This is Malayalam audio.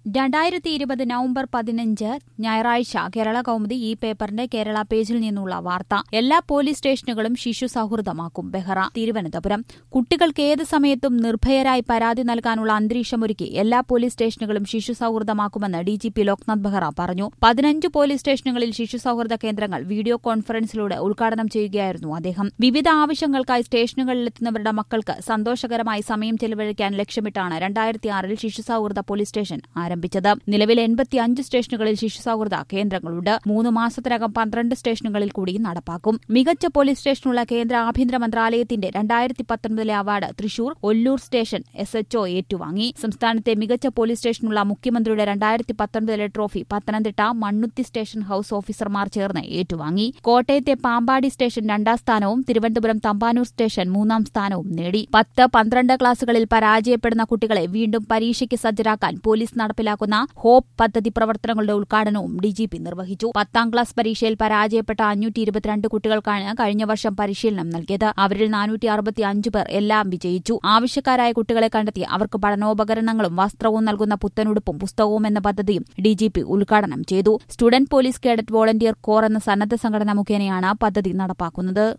രണ്ടായിരത്തി ഇരുപത് നവംബർ പതിനഞ്ച് ഞായറാഴ്ച കേരള കൗമുദി ഈ പേപ്പറിന്റെ കേരള പേജിൽ നിന്നുള്ള വാർത്ത എല്ലാ പോലീസ് സ്റ്റേഷനുകളും ശിശു സൗഹൃദമാക്കും ബെഹ്റ തിരുവനന്തപുരം കുട്ടികൾക്ക് ഏത് സമയത്തും നിർഭയരായി പരാതി നൽകാനുള്ള അന്തരീക്ഷമൊരുക്കി എല്ലാ പോലീസ് സ്റ്റേഷനുകളും ശിശു സൗഹൃദമാക്കുമെന്ന് D G P Loknath Behera പറഞ്ഞു പതിനഞ്ച് പോലീസ് സ്റ്റേഷനുകളിൽ ശിശു സൗഹൃദ കേന്ദ്രങ്ങൾ വീഡിയോ കോൺഫറൻസിലൂടെ ഉദ്ഘാടനം ചെയ്യുകയായിരുന്നു അദ്ദേഹം വിവിധ ആവശ്യങ്ങൾക്കായി സ്റ്റേഷനുകളിലെത്തുന്നവരുടെ മക്കൾക്ക് സന്തോഷകരമായി സമയം ചെലവഴിക്കാൻ ലക്ഷ്യമിട്ടാണ് രണ്ടായിരത്തി ആറിൽ ശിശു സൗഹൃദ പോലീസ് സ്റ്റേഷൻ ആരംഭിച്ചത് നിലവിൽ എൺപത്തിയഞ്ച് സ്റ്റേഷനുകളിൽ ശിശു സൗഹൃദ കേന്ദ്രങ്ങളുണ്ട് മൂന്ന് മാസത്തിനകം പന്ത്രണ്ട് സ്റ്റേഷനുകളിൽ കൂടി നടപ്പാക്കും മികച്ച പോലീസ് സ്റ്റേഷനുള്ള കേന്ദ്ര ആഭ്യന്തര മന്ത്രാലയത്തിന്റെ രണ്ടായിരത്തി പത്തൊൻപതിലെ award Thrissur Ollur station S H O ഏറ്റുവാങ്ങി സംസ്ഥാനത്തെ മികച്ച പോലീസ് സ്റ്റേഷനുള്ള മുഖ്യമന്ത്രിയുടെ രണ്ടായിരത്തി പത്തൊൻപതിലെ trophy Pathanamthitta Mannuthy station house ഓഫീസർമാർ ചേർന്ന് ഏറ്റുവാങ്ങി കോട്ടയത്തെ പാമ്പാടി സ്റ്റേഷൻ രണ്ടാം സ്ഥാനവും തിരുവനന്തപുരം തമ്പാനൂർ സ്റ്റേഷൻ മൂന്നാം സ്ഥാനവും നേടി പത്ത് പന്ത്രണ്ട് ക്ലാസുകളിൽ പരാജയപ്പെടുന്ന കുട്ടികളെ വീണ്ടും പരീക്ഷയ്ക്ക് സജ്ജരാക്കാൻ പോലീസ് നടപ്പിലാക്കുന്ന ഹോപ്പ് പദ്ധതി പ്രവർത്തനങ്ങളുടെ ഉദ്ഘാടനവും ഡിജിപി നിർവഹിച്ചു പത്താം ക്ലാസ് പരീക്ഷയിൽ പരാജയപ്പെട്ട അഞ്ഞൂറ്റി ഇരുപത്തിരണ്ട് കുട്ടികൾക്കാണ് കഴിഞ്ഞ വർഷം പരിശീലനം നൽകിയത് അവരിൽ നാനൂറ്റി അറുപത്തി അഞ്ച് പേർ എല്ലാം വിജയിച്ചു ആവശ്യക്കാരായ കുട്ടികളെ കണ്ടെത്തി അവർക്ക് പഠനോപകരണങ്ങളും വസ്ത്രവും നൽകുന്ന പുത്തനുടുപ്പും പുസ്തകവും എന്ന പദ്ധതിയും ഡിജിപി ഉദ്ഘാടനം ചെയ്തു student police cadet volunteer corps എന്ന സന്നദ്ധ സംഘടന മുഖേനയാണ് പദ്ധതി നടപ്പാക്കുന്നത്